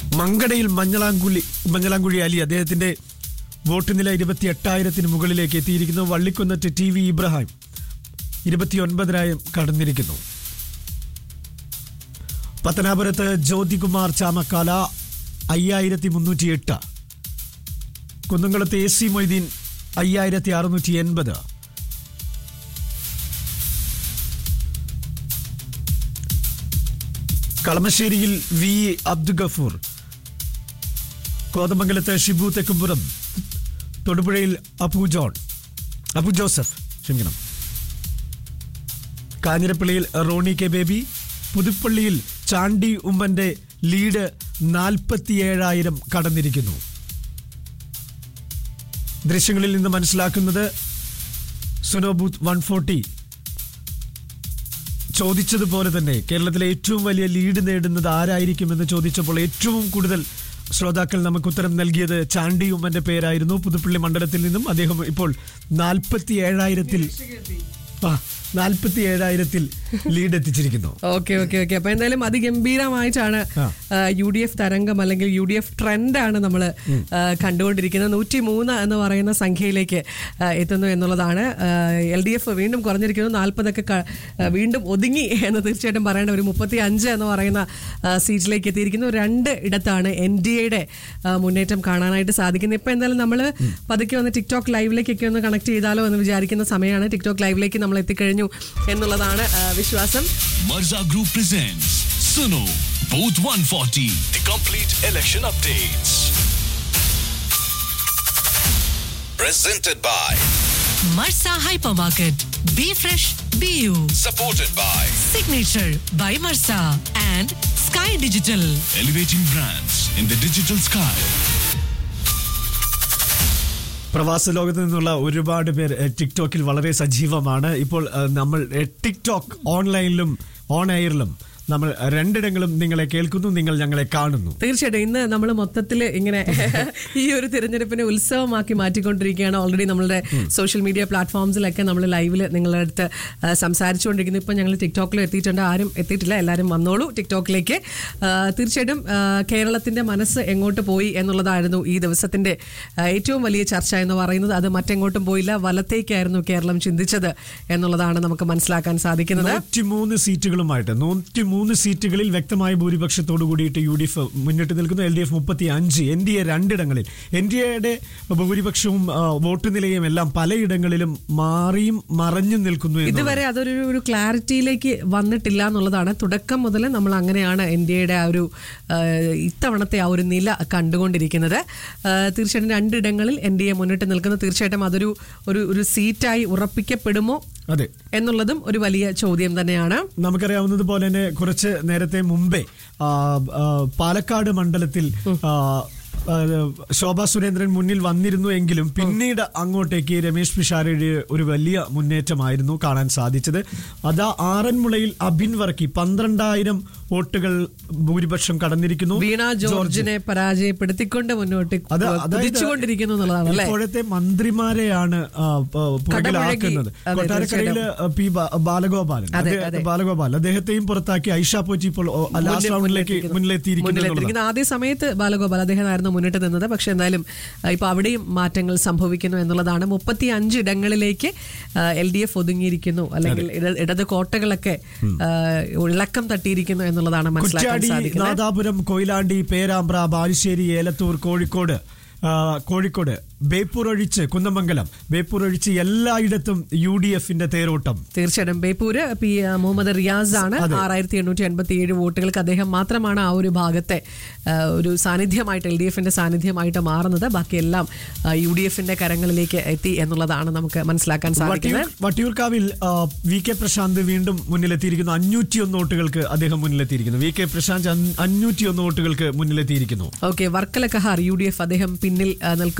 മങ്കടയിൽ മഞ്ഞളാങ്കുഴി മഞ്ഞളാങ്കുഴി അലി അദ്ദേഹത്തിന്റെ വോട്ട് നില ഇരുപത്തി എട്ടായിരത്തിന് മുകളിലേക്ക് എത്തിയിരിക്കുന്നു വള്ളിക്കുന്നത്ത് ടി വി ഇബ്രാഹിം ഇരുപത്തിയൊൻപതിനായിരം കടന്നിരിക്കുന്നു പത്തനാപുരത്ത് ജ്യോതികുമാർ ചാമക്കാല അയ്യായിരത്തി മുന്നൂറ്റി എട്ട് കുന്നംകുളത്ത് എ സി മൊയ്തീൻ അയ്യായിരത്തി അറുന്നൂറ്റി എൺപത് കളമശ്ശേരിയിൽ വി അബ്ദു ഗഫൂർ കോതമംഗലത്ത് ഷിബു തെക്കുംപുറം തൊടുപുഴയിൽ അപ്പു ജോൺ അപ്പു ജോസഫ് ക്ഷമിക്കണം കാഞ്ഞിരപ്പള്ളിയിൽ റോണി കെ ബേബി പുതുപ്പള്ളിയിൽ ചാണ്ടി ഉമ്മന്റെ ലീഡ് നാൽപ്പത്തിയേഴായിരം കടന്നിരിക്കുന്നു ദൃശ്യങ്ങളിൽ നിന്ന് മനസ്സിലാക്കുന്നത് സുനോബൂത്ത് വൺ ഫോർട്ടി ചോദിച്ചതുപോലെ തന്നെ കേരളത്തിലെ ഏറ്റവും വലിയ ലീഡ് നേടുന്നത് ആരായിരിക്കുമെന്ന് ചോദിച്ചപ്പോൾ ഏറ്റവും കൂടുതൽ ശ്രോതാക്കൾ നമുക്ക് ഉത്തരം നൽകിയത് ചാണ്ടി ഉമ്മന്റെ പേരായിരുന്നു പുതുപ്പള്ളി മണ്ഡലത്തിൽ നിന്നും അദ്ദേഹം ഇപ്പോൾ നാൽപ്പത്തി ഏഴായിരത്തിൽ നാൽപ്പത്തി ഏഴായിരത്തിൽ ലീഡ് എത്തിച്ചിരിക്കുന്നു ഓക്കെ ഓക്കെ ഓക്കെ അപ്പൊ എന്തായാലും അതിഗംഭീരമായിട്ടാണ് ആ. യു ഡി എഫ് തരംഗം അല്ലെങ്കിൽ യു ഡി എഫ് ട്രെൻഡാണ് നമ്മൾ കണ്ടുകൊണ്ടിരിക്കുന്നത് നൂറ്റി മൂന്ന് എന്ന് പറയുന്ന സംഖ്യയിലേക്ക് ആ, എത്തുന്നു എന്നുള്ളതാണ് എൽ ഡി എഫ് വീണ്ടും കുറഞ്ഞിരിക്കുന്നു നാൽപ്പതൊക്കെ ക- ആ, വീണ്ടും ഒതുങ്ങി എന്ന് തീർച്ചയായിട്ടും പറയേണ്ട ഒരു മുപ്പത്തി അഞ്ച് എന്ന് പറയുന്ന ആ, സീറ്റിലേക്ക് എത്തിയിരിക്കുന്നു രണ്ട് ഇടത്താണ് എൻ ഡി എയുടെ മുന്നേറ്റം കാണാനായിട്ട് സാധിക്കുന്നത് ഇപ്പൊ എന്തായാലും നമ്മൾ പതുക്കെ വന്ന് ടിക്ടോക്ക് ലൈവിലേക്കൊക്കെ ഒന്ന് കണക്ട് ചെയ്താലോ എന്ന് വിചാരിക്കുന്ന സമയമാണ് ടിക്ടോക്ക് ലൈവിലേക്ക് നമ്മൾ എത്തിക്കഴിഞ്ഞു എന്നുള്ളതാണ് ആ, വിശ്വാസം Mirza Group presents Suno Booth 140, the complete election updates. Presented by, Marsa Hypermarket. Be fresh, be you. supported by Signature by Marsa and Sky Digital. Elevating Brands in the Digital Sky. പ്രവാസ ലോകത്ത് നിന്നുള്ള ഒരുപാട് പേർ എഹ്, ടിക്ടോക്കിൽ വളരെ സജീവമാണ് ഇപ്പോൾ എഹ്, നമ്മൾ എഹ്, TikTok ഓൺലൈനിലും ഓൺ എയറിലും നമ്മൾ രണ്ടിടങ്ങളും നിങ്ങളെ കേൾക്കുന്നു നിങ്ങൾ ഞങ്ങളെ കാണുന്നു തീർച്ചയായിട്ടും ഇന്ന് നമ്മൾ മൊത്തത്തിൽ ഇങ്ങനെ ഈ ഒരു തിരഞ്ഞെടുപ്പിനെ ഉത്സവമാക്കി മാറ്റിക്കൊണ്ടിരിക്കുകയാണ് ഓൾറെഡി നമ്മളുടെ സോഷ്യൽ മീഡിയ പ്ലാറ്റ്ഫോംസിലൊക്കെ നമ്മൾ ലൈവിൽ നിങ്ങളുടെ അടുത്ത് ആ, സംസാരിച്ചുകൊണ്ടിരിക്കുന്നു ഇപ്പം ഞങ്ങൾ ടിക്ടോക്കിൽ എത്തിയിട്ടുണ്ട് ആരും എത്തിയിട്ടില്ല എല്ലാവരും വന്നോളൂ ടിക്ടോക്കിലേക്ക് ആ, തീർച്ചയായിട്ടും ആ, കേരളത്തിന്റെ മനസ്സ് എങ്ങോട്ട് പോയി എന്നുള്ളതായിരുന്നു ഈ ദിവസത്തിന്റെ ആ, ഏറ്റവും വലിയ ചർച്ച എന്ന് പറയുന്നത് അത് മറ്റെങ്ങോട്ടും പോയില്ല വലത്തേക്കായിരുന്നു കേരളം ചിന്തിച്ചത് എന്നുള്ളതാണ് നമുക്ക് മനസ്സിലാക്കാൻ സാധിക്കുന്നത് നൂറ്റിമൂന്ന് സീറ്റുകളുമായിട്ട് നൂറ്റിമൂന്ന് സീറ്റുകളിൽ വ്യക്തമായ ഭൂരിപക്ഷത്തോടു കൂടിയിട്ട് യു ഡി എഫ് മുന്നിട്ട് നിൽക്കുന്നു എൽ ഡി എഫ് മുപ്പത്തി അഞ്ച് എൻ ഡി എ രണ്ടിടങ്ങളിൽ എൻ ഡി എയുടെ ഭൂരിപക്ഷവും ആ, വോട്ട് നിലയും എല്ലാം പലയിടങ്ങളിലും മാറിയും മറഞ്ഞും നിൽക്കുന്നു എന്നുള്ളത്. ഇതുവരെ അതൊരു ഒരു ക്ലാരിറ്റിയിലേക്ക് വന്നിട്ടില്ല എന്നുള്ളതാണ് തുടക്കം മുതൽ നമ്മൾ അങ്ങനെയാണ് എൻ ഡി എയുടെ ആ ഒരു ആ, ഇത്തവണത്തെ ആ ഒരു നില കണ്ടുകൊണ്ടിരിക്കുന്നത് ആ, തീർച്ചയായിട്ടും രണ്ടിടങ്ങളിൽ എൻ ഡി എ മുന്നിട്ട് നിൽക്കുന്നു തീർച്ചയായിട്ടും അതൊരു ഒരു ഒരു സീറ്റായി ഉറപ്പിക്കപ്പെടുമോ അതെ എന്നുള്ളതും ഒരു വലിയ ചോദ്യം തന്നെയാണ് നമുക്കറിയാവുന്നത് പോലെ തന്നെ കുറച്ച് നേരത്തെ മുമ്പേ ആ, ആ, പാലക്കാട് മണ്ഡലത്തിൽ ആ, ആ, ശോഭാ സുരേന്ദ്രൻ മുന്നിൽ വന്നിരുന്നു എങ്കിലും പിന്നീട് അങ്ങോട്ടേക്ക് രമേശ് പിഷാരയുടെ ഒരു വലിയ മുന്നേറ്റമായിരുന്നു കാണാൻ സാധിച്ചത് അതാ ആറന്മുളയിൽ അബിൻ വർക്കി പന്ത്രണ്ടായിരം വോട്ടുകൾ ഭൂരിപക്ഷം കടന്നിരിക്കുന്നു വീണ ജോർജിനെ പരാജയപ്പെടുത്തിക്കൊണ്ട് മുന്നോട്ട് അത് അതായത് കുതിച്ചുകൊണ്ടിരിക്കുന്നു എന്നുള്ളതാണ് അല്ലേ ഇപ്പോഴത്തെ മന്ത്രിമാരെയാണ് ആ, പ- പുറകിലാക്കുന്നത് അതെ, കൊട്ടാരക്കരയില് പി ബാ- ബാലഗോപാലൻ അതെ, അദ്ദേഹം- അതെ. ബാലഗോപാൽ അദ്ദേഹത്തെയും പുറത്താക്കി ഐഷ പോറ്റി ഇപ്പോൾ ഓ, ലാസ്റ്റ് മുന്നിൽ- റൗണ്ടിലേക്ക് മുന്നിലെത്തിയിരിക്കുന്നു. മുന്നിലെത്തിയിരിക്കുന്നു എന്നുള്ളതാണ്. മുന്നിലെത്തിയിരിക്കുന്നു. ആദ്യ സമയത്ത് ബാലഗോപാൽ അദ്ദേഹമായിരുന്നു മുന്നിട്ട് നിന്നത് പക്ഷെ എന്തായാലും ആ, ഇപ്പൊ അവിടെയും മാറ്റങ്ങൾ സംഭവിക്കുന്നു എന്നുള്ളതാണ് മുപ്പത്തി അഞ്ച് ഇടങ്ങളിലേക്ക് എൽ ഡി എഫ് ഒതുങ്ങിയിരിക്കുന്നു അല്ലെങ്കിൽ ഇട- ഇടത് കോട്ടകളൊക്കെ ആ, ഇളക്കം തട്ടിയിരിക്കുന്നു എന്നുള്ളതാണ് മനസ്സിലാക്കാൻ കുറ്റ്യാടി സാധിക്കുന്നത് നാദാപുരം കൊയിലാണ്ടി പേരാമ്പ്ര ബാലുശ്ശേരി ഏലത്തൂർ കോഴിക്കോട് ആ, കോഴിക്കോട് ബേപ്പൂർ ഒഴിച്ച് കുന്നമംഗലം ബേപ്പൂർ ഒഴിച്ച് എല്ലായിടത്തും യു ഡി എഫിന്റെ തേരോട്ടം തീർച്ചയായിട്ടും ബേപ്പൂര് പി ആ, മുഹമ്മദ് റിയാസ് ആണ് അതെ. ആറായിരത്തി എണ്ണൂറ്റി എൺപത്തി ഏഴ് വോട്ടുകൾക്ക് അദ്ദേഹം മാത്രമാണ് ആ ഒരു ഭാഗത്തെ ആ, ഒരു സാന്നിധ്യമായിട്ട് എൽ ഡി എഫിന്റെ സാന്നിധ്യമായിട്ട് മാറുന്നത് ബാക്കിയെല്ലാം യു ഡി എഫിന്റെ കരങ്ങളിലേക്ക് എത്തി എന്നുള്ളതാണ് നമുക്ക് മനസ്സിലാക്കാൻ സാധിക്കുന്നത് വട്ടിയൂർ- വട്ടിയൂർക്കാവിൽ ആ, വി കെ പ്രശാന്ത് വീണ്ടും മുന്നിലെത്തിയിരിക്കുന്നു അഞ്ഞൂറ്റിയൊന്ന് വോട്ടുകൾക്ക് അദ്ദേഹം മുന്നിലെത്തിയിരിക്കുന്നു വി കെ പ്രശാന്ത് അഞ്ഞ- അഞ്ഞൂറ്റിയൊന്ന് വോട്ടുകൾക്ക് മുന്നിലെത്തിയിരിക്കുന്നു okay Varkala Kahar U D F അദ്ദേഹം പിന്നിൽ ആ, നിൽക്കുന്നു എന്നുള്ളതാണ്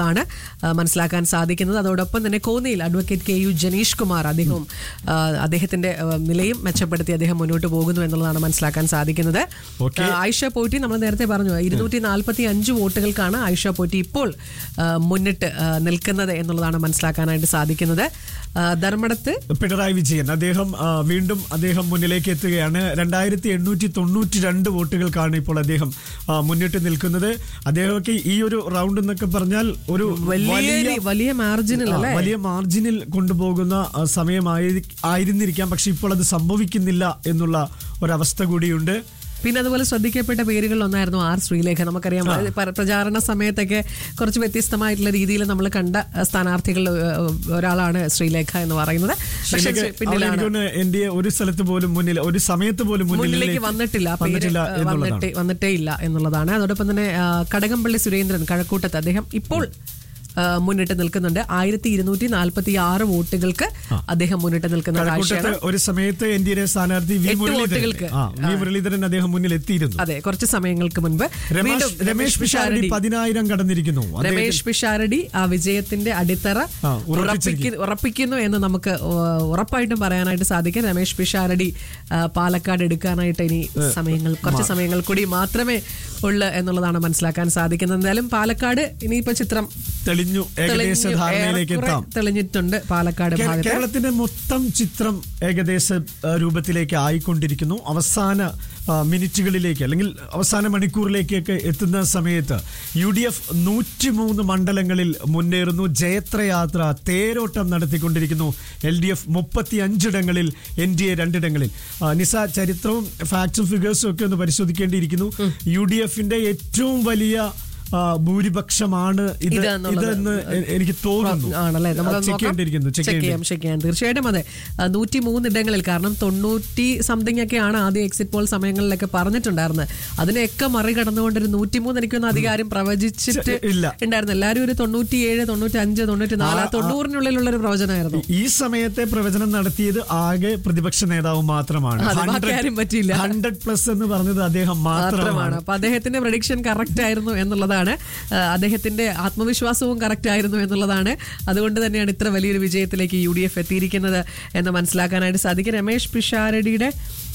എന്നുള്ളതാണ് ആ, മനസ്സിലാക്കാൻ സാധിക്കുന്നത് അതോടൊപ്പം തന്നെ കോന്നിയിൽ advocate K U Janeesh Kumar അദ്ദേഹവും ആ, അദ്ദേഹത്തിന്റെ ആ, നിലയും മെച്ചപ്പെടുത്തി അദ്ദേഹം മുന്നോട്ട് പോകുന്നു എന്നുള്ളതാണ് മനസ്സിലാക്കാൻ സാധിക്കുന്നത് Okay. ആ, ആയിഷ പോറ്റി നമ്മൾ നേരത്തെ പറഞ്ഞു ഇരുന്നൂറ്റി നാൽപ്പത്തി അഞ്ച് വോട്ടുകൾക്കാണ് ആയിഷ പോറ്റി ഇപ്പോൾ ആ, മുന്നിട്ട് ആ, നിൽക്കുന്നത് എന്നുള്ളതാണ് മനസ്സിലാക്കാനായിട്ട് സാധിക്കുന്നത് ആ, ധർമ്മടത്ത് പിണറായി വിജയൻ അദ്ദേഹം ആ, വീണ്ടും അദ്ദേഹം മുന്നിലേക്ക് എത്തുകയാണ് രണ്ടായിരത്തി എണ്ണൂറ്റി തൊണ്ണൂറ്റി രണ്ട് വോട്ടുകൾക്കാണ് ഇപ്പോൾ അദ്ദേഹം ആ, മുന്നിട്ട് നിൽക്കുന്നത് അദ്ദേഹമൊക്കെ ഈ ഒരു റൗണ്ട് എന്നൊക്കെ പറഞ്ഞാൽ ഒരു വലിയ വലിയ മാർജിനിൽ ആ, അല്ലേ വലിയ മാർജിനിൽ കൊണ്ടുപോകുന്ന ആ, സമയമായി ആയിരുന്നിരിക്കാം പക്ഷെ ഇപ്പോൾ അത് സംഭവിക്കുന്നില്ല എന്നുള്ള ഒരവസ്ഥ കൂടിയുണ്ട് പിന്നെ അതുപോലെ ശ്രദ്ധിക്കപ്പെട്ട പേരുകളിൽ ഒന്നായിരുന്നു ആർ ശ്രീലേഖ നമുക്കറിയാം പ- പ്രചാരണ സമയത്തൊക്കെ കുറച്ച് വ്യത്യസ്തമായിട്ടുള്ള രീതിയിൽ നമ്മൾ കണ്ട അഹ്, സ്ഥാനാർത്ഥികളിൽ ഏഹ്, ഒരാളാണ് ശ്രീലേഖ എന്ന് പറയുന്നത് പക്ഷേ ഇതിനൊക്കെ അവിടെ പിന്നിലാണ് എനിക്ക് തോന്നുന്നു എൻ ഡി എ ഒരു സ്ഥലത്ത് പോലും മുന്നിൽ ഒരു സമയത്ത് പോലും മുന്നിലേക്ക് വന്നിട്ടില്ല ആ പേര് വന്നിട്ടില്ല ഏഹ്, എന്നുള്ളതാണ് വന്നിട്ടേ വന്നിട്ടേ ഇല്ല എന്നുള്ളതാണ് അതോടൊപ്പം തന്നെ ആ, കടകംപള്ളി സുരേന്ദ്രൻ കഴക്കൂട്ടത്ത് അദ്ദേഹം ഇപ്പോൾ ആ, മുന്നിട്ട് നിൽക്കുന്നുണ്ട് ആയിരത്തി ഇരുന്നൂറ്റി നാൽപ്പത്തി ആറ് വോട്ടുകൾക്ക് അദ്ദേഹം മുന്നിട്ട് നിൽക്കുന്ന കഴക്കൂട്ടത്ത് കാഴ്ചയാണ് ഒരു സമയത്ത് എൻ ഡി എ സ്ഥാനാർത്ഥി വി എട്ട് മുരളീധരൻ വോട്ടുകൾക്ക്. ആ, വി മുരളീധരൻ അദ്ദേഹം മുന്നിൽ എത്തിയിരുന്നു അതെ കുറച്ച് സമയങ്ങൾക്ക് മുൻപ് രമേശ് വീണ്ടും രമേശ് പിഷാരടി പതിനായിരം കടന്നിരിക്കുന്നു അദ്ദേഹത്തിന് രമേശ് പിഷാരടി ആ വിജയത്തിന്റെ അടിത്തറ ആ, ഉറപ്പിച്ചിരിക്കുന്നു. ഉറപ്പിക്കു- ഉറപ്പിക്കുന്നു എന്ന് നമുക്ക് ഉ- ഉറപ്പായിട്ടും പറയാനായിട്ട് സാധിക്കും രമേശ് പിഷാരടി ആ, പാലക്കാട് എടുക്കാനായിട്ട് ഇനി സമയങ്ങൾ കുറച്ച് സമയങ്ങൾ കൂടി മാത്രമേ ഉള്ളൂ എന്നുള്ളതാണ് മനസ്സിലാക്കാൻ സാധിക്കുന്നത് എന്തായാലും പാലക്കാട് ഇനിയിപ്പോ ചിത്രം തെളിഞ്ഞു ഏകദേശ തെളിഞ്ഞു, ധാരണയിലേക്ക് ഏറെക്കുറെ എത്താം തെളിഞ്ഞിട്ടുണ്ട് പാലക്കാട് കേ- ഭാഗത്ത് കേരളത്തിന്റെ മൊത്തം ചിത്രം ഏകദേശ ആ, രൂപത്തിലേക്ക് ആയിക്കൊണ്ടിരിക്കുന്നു അവസാന ആ, മിനിറ്റുകളിലേക്ക് അല്ലെങ്കിൽ അവസാന മണിക്കൂറിലേക്കൊക്കെ എത്തുന്ന സമയത്ത് യു ഡി എഫ് നൂറ്റിമൂന്ന് മണ്ഡലങ്ങളിൽ മുന്നേറുന്നു ജയത്രയാത്ര തേരോട്ടം നടത്തിക്കൊണ്ടിരിക്കുന്നു എൽ ഡി എഫ് മുപ്പത്തി അഞ്ചിടങ്ങളിൽ എൻ ഡി എ രണ്ടിടങ്ങളിൽ ആ, നിസ ചരിത്രവും ഫാക്ട്സും ഫിഗേഴ്സും ഒക്കെ ഒന്ന് പരിശോധിക്കേണ്ടിയിരിക്കുന്നു യു ഡി എഫിന്റെ ഏറ്റവും വലിയ ആ, ഭൂരിപക്ഷമാണ് ഇത് ഇത് എന്നുള്ളത് ഇതെന്ന് എ- എനിക്ക് തോന്നുന്നു ആണല്ലേ നമ്മൾ ചെക്ക് ചെയ്യേണ്ടിയിരിക്കുന്നു ചെക്ക് ചെക്ക് ചെയ്യാം ചെക്ക് ചെയ്യാം തീർച്ചയായിട്ടും അതെ നൂറ്റി മൂന്ന് ഇടങ്ങളിൽ കാരണം തൊണ്ണൂറ്റി സംതിങ് ഒക്കെയാണ് ആദ്യം എക്സിറ്റ് പോൾ സമയങ്ങളിലൊക്കെ പറഞ്ഞിട്ടുണ്ടായിരുന്നത് അതിനെയൊക്കെ മറികടന്നുകൊണ്ട് ഒരു നൂറ്റിമൂന്ന് എനിക്കൊന്നും അധികാരം പ്രവചിച്ചിട്ട് ഇല്ല. ഉണ്ടായിരുന്നു എല്ലാവരും ഒരു തൊണ്ണൂറ്റിയേഴ് തൊണ്ണൂറ്റി അഞ്ച് തൊണ്ണൂറ്റി നാല് ആ, ആ. തൊണ്ണൂറിനുള്ളിലുള്ള ഒരു പ്രവചനമായിരുന്നു ഈ സമയത്തെ പ്രവചനം നടത്തിയത് ആകെ പ്രതിപക്ഷ നേതാവ് മാത്രമാണ് അത് ബാക്കി ആരും പറ്റിയില്ല. ഹൺഡ്രഡ് പ്ലസ് എന്ന് പറഞ്ഞത് അദ്ദേഹം മാത്രമാണ് മാത്രമാണ് അപ്പൊ അദ്ദേഹത്തിന്റെ പ്രഡിക്ഷൻ കറക്റ്റ് ആയിരുന്നു എന്നുള്ളതാണ് ആ, അദ്ദേഹത്തിന്റെ ആത്മവിശ്വാസവും കറക്റ്റ് ആയിരുന്നു എന്നുള്ളതാണ് അതുകൊണ്ട് തന്നെയാണ് ഇത്ര വലിയൊരു വിജയത്തിലേക്ക് യു ഡി എഫ് എത്തിയിരിക്കുന്നത് എന്ന് മനസ്സിലാക്കാനായിട്ട് സാധിക്കും രമേശ് പിഷാരടിയുടെ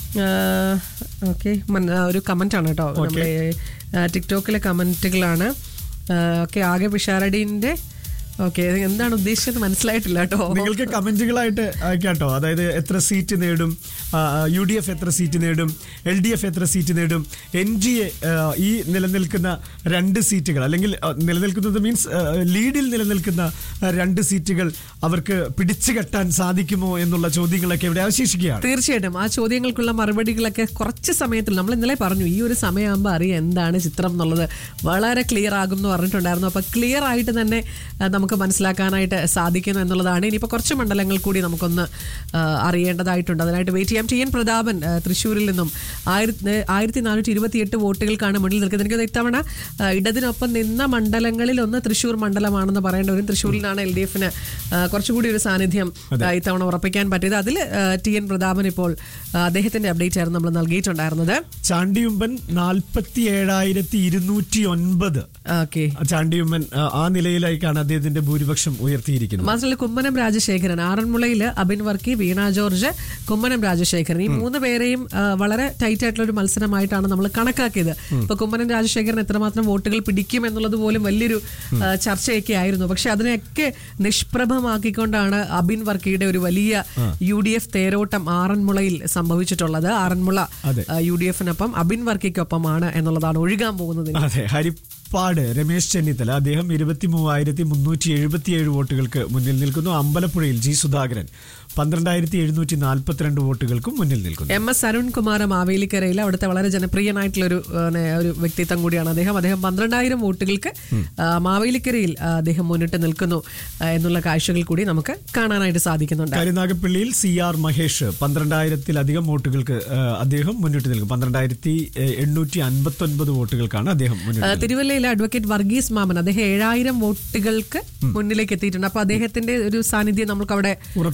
ഓക്കെ ഒരു കമന്റ് ആണ് കേട്ടോ നമ്മുടെ ആ, ടിക്ടോക്കിലെ കമന്റുകളാണ് ഓക്കെ ആകെ പിഷാരടിന്റെ ഓക്കെ എന്താണ് ഉദ്ദേശിച്ചത് മനസ്സിലായിട്ടില്ല കേട്ടോ നിങ്ങൾക്ക് കമന്റുകളായിട്ട് അയക്കാട്ടോ അതായത് എത്ര സീറ്റ് നേടും യു ഡി എഫ് എത്ര സീറ്റ് നേടും എൽ ഡി എഫ് എത്ര സീറ്റ് നേടും എൻ ഡി എ ഈ നിലനിൽക്കുന്ന രണ്ട് സീറ്റുകൾ അല്ലെങ്കിൽ ആ, നിലനിൽക്കുന്നത് മീൻസ് ലീഡിൽ നിലനിൽക്കുന്ന ആ, രണ്ട് സീറ്റുകൾ അവർക്ക് പിടിച്ചു കെട്ടാൻ സാധിക്കുമോ എന്നുള്ള ചോദ്യങ്ങളൊക്കെ ഇവിടെ അവശേഷിക്കുകയാണ് തീർച്ചയായിട്ടും ആ ചോദ്യങ്ങൾക്കുള്ള മറുപടികളൊക്കെ കുറച്ച് സമയത്തിൽ നമ്മൾ ഇന്നലെ പറഞ്ഞു ഈ ഒരു സമയമാകുമ്പോൾ അറിയാം എന്താണ് ചിത്രം എന്നുള്ളത് വളരെ ക്ലിയർ ആകും എന്ന് പറഞ്ഞിട്ടുണ്ടായിരുന്നു അപ്പോൾ ക്ലിയർ ആയിട്ട് തന്നെ ആ, നമുക്ക് മനസ്സിലാക്കാനായിട്ട് സാധിക്കുന്നു എന്നുള്ളതാണ് ഇനിയിപ്പോൾ കുറച്ച് മണ്ഡലങ്ങൾ കൂടി നമുക്കൊന്ന് ആ, അറിയേണ്ടതായിട്ടുണ്ട് അതിനായിട്ട് വെയിറ്റ് ചെയ്യാം ടി എൻ പ്രതാപൻ ആ, തൃശ്ശൂരിൽ നിന്നും ആയിരത്തി ആയിരത്തി നാനൂറ്റി ഇരുപത്തിയെട്ട് വോട്ടുകൾക്കാണ് മുന്നിൽ നിൽക്കുന്നത് എനിക്ക് തോന്നുന്നു ഇത്തവണ ആ, ഇടതിനൊപ്പം നിന്ന മണ്ഡലങ്ങളിൽ ഒന്ന് തൃശ്ശൂർ മണ്ഡലമാണെന്ന് പറയേണ്ട വരും തൃശ്ശൂരിലാണ് എൽ ഡി എഫിന് കുറച്ചുകൂടി ഒരു സാന്നിധ്യം ആ, ഇത്തവണ ഉറപ്പിക്കാൻ പറ്റിയത് അതിൽ ടി എൻ പ്രതാപൻ ഇപ്പോൾ ആ, അദ്ദേഹത്തിന്റെ അപ്ഡേറ്റ് ആയിരുന്നു നമ്മൾ നൽകിയിട്ടുണ്ടായിരുന്നത് ചാണ്ടിയുമ്പൻ നാൽപ്പത്തി ഏഴായിരത്തി ഇരുന്നൂറ്റി ഒൻപത് ഓക്കെ ചാണ്ടിയുമ്മൻ ആ, ആ നിലയിലേക്കാണ് അദ്ദേഹത്തിന്റെ ഭൂരിപക്ഷം ഉയർത്തിയിരിക്കുന്നത് മാത്രമല്ല കുമ്മനം രാജശേഖരൻ ആറന്മുളയിൽ അബിൻ വർക്കി വീണ ജോർജ് കുമ്മനം രാജശേഖരൻ ഈ മൂന്ന് പേരെയും ആ, വളരെ ടൈറ്റ് ആയിട്ടുള്ള ഒരു മത്സരമായിട്ടാണ് നമ്മൾ കണക്കാക്കിയത് ഇപ്പൊ കുമ്മനം രാജശേഖരൻ എത്രമാത്രം വോട്ടുകൾ പിടിക്കും എന്നുള്ളത് പോലും വലിയൊരു ആ, ചർച്ചയൊക്കെ ആയിരുന്നു പക്ഷെ അതിനെയൊക്കെ നിഷ്പ്രഭമാക്കിക്കൊണ്ടാണ് അബിൻ വർക്കിയുടെ ഒരു വലിയ യു ഡി എഫ് തേരോട്ടം ആറന്മുളയിൽ സംഭവിച്ചിട്ടുള്ളത് ആറന്മുള അതെ. യു ഡി എഫിനൊപ്പം അബിൻ വർക്കിക്കൊപ്പമാണ് എന്നുള്ളതാണ് ഒഴുകാൻ പോകുന്നത് അതെ ഹരിപ്പാട് രമേശ് ചെന്നിത്തല അദ്ദേഹം ഇരുപത്തി മൂവായിരത്തി മുന്നൂറ്റി എഴുപത്തിയേഴ് വോട്ടുകൾക്ക് മുന്നിൽ നിൽക്കുന്നു അമ്പലപ്പുഴയിൽ ജി സുധാകരൻ പന്ത്രണ്ടായിരത്തി എഴുന്നൂറ്റി നാൽപ്പത്തിരണ്ട് വോട്ടുകൾക്കും മുന്നിൽ നിൽക്കുന്നു എം എസ് അരുൺകുമാർ മാവേലിക്കരയിൽ അവിടുത്തെ വളരെ ജനപ്രിയനായിട്ടുള്ള ഒരു ഏഹ്, ഒരു വ്യക്തിത്വം കൂടിയാണ് അദ്ദേഹം അദ്ദേഹം പന്ത്രണ്ടായിരം വോട്ടുകൾക്ക് ആ, മാവേലിക്കരയിൽ ആ, അദ്ദേഹം മുന്നിട്ട് നിൽക്കുന്നു ആ, എന്നുള്ള കാഴ്ചകൾ കൂടി നമുക്ക് കാണാനായിട്ട് സാധിക്കുന്നുണ്ട് കരുനാഗപ്പള്ളിയിൽ സി ആർ മഹേഷ് പന്ത്രണ്ടായിരത്തിലധികം വോട്ടുകൾക്ക് ആ, അദ്ദേഹം മുന്നിട്ട് നിൽക്കും പന്ത്രണ്ടായിരത്തി എണ്ണൂറ്റി അൻപത്തി ഒൻപത് വോട്ടുകൾക്കാണ് അദ്ദേഹം മുന്നിട്ട് ആ, നിൽക്കുന്നത്. തിരുവല്ലയിലെ അഡ്വക്കേറ്റ് വർഗീസ് മാമൻ അദ്ദേഹം ഏഴായിരം വോട്ടുകൾക്ക് മുന്നിലേക്ക് എത്തിയിട്ടുണ്ട് അപ്പൊ അദ്ദേഹത്തിന്റെ ഒരു സാന്നിധ്യം നമുക്ക് അവിടെ ഉറപ്പിക്കാൻ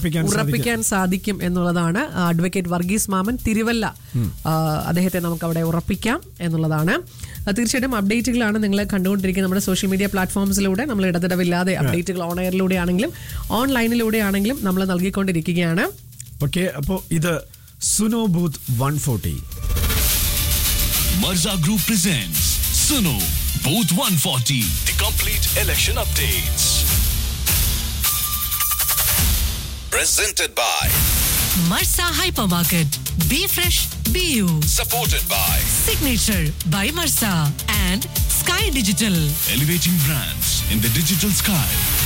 ഉറപ്പിക്കാൻ സാധിക്കും എന്നുള്ളതാണ് അഡ്വക്കേറ്റ് വർഗീസ് മാമൻ തിരുവല്ല ആ, അദ്ദേഹത്തെ നമുക്ക് അവിടെ ഉറപ്പിക്കാം എന്നുള്ളതാണ് ആ, തീർച്ചയായിട്ടും അപ്ഡേറ്റുകളാണ് നിങ്ങൾ കണ്ടുകൊണ്ടിരിക്കുന്നത് നമ്മുടെ സോഷ്യൽ മീഡിയ പ്ലാറ്റ്ഫോംസിലൂടെ നമ്മൾ ഇടതടവില്ലാതെ അപ്ഡേറ്റുകൾ ഓൺ എയറിലൂടെ ആണെങ്കിലും ഓൺലൈനിലൂടെ ആണെങ്കിലും നമ്മൾ നൽകിക്കൊണ്ടിരിക്കുകയാണ് ഓക്കെ അപ്പോ ഇത് സുനോ booth one forty Marza Group presents Suno Booth 140, the complete election updates. Presented by, Marsa Hypermarket. Be fresh, be you. supported by Signature by Marsa and Sky Digital. Elevating brands in the digital sky.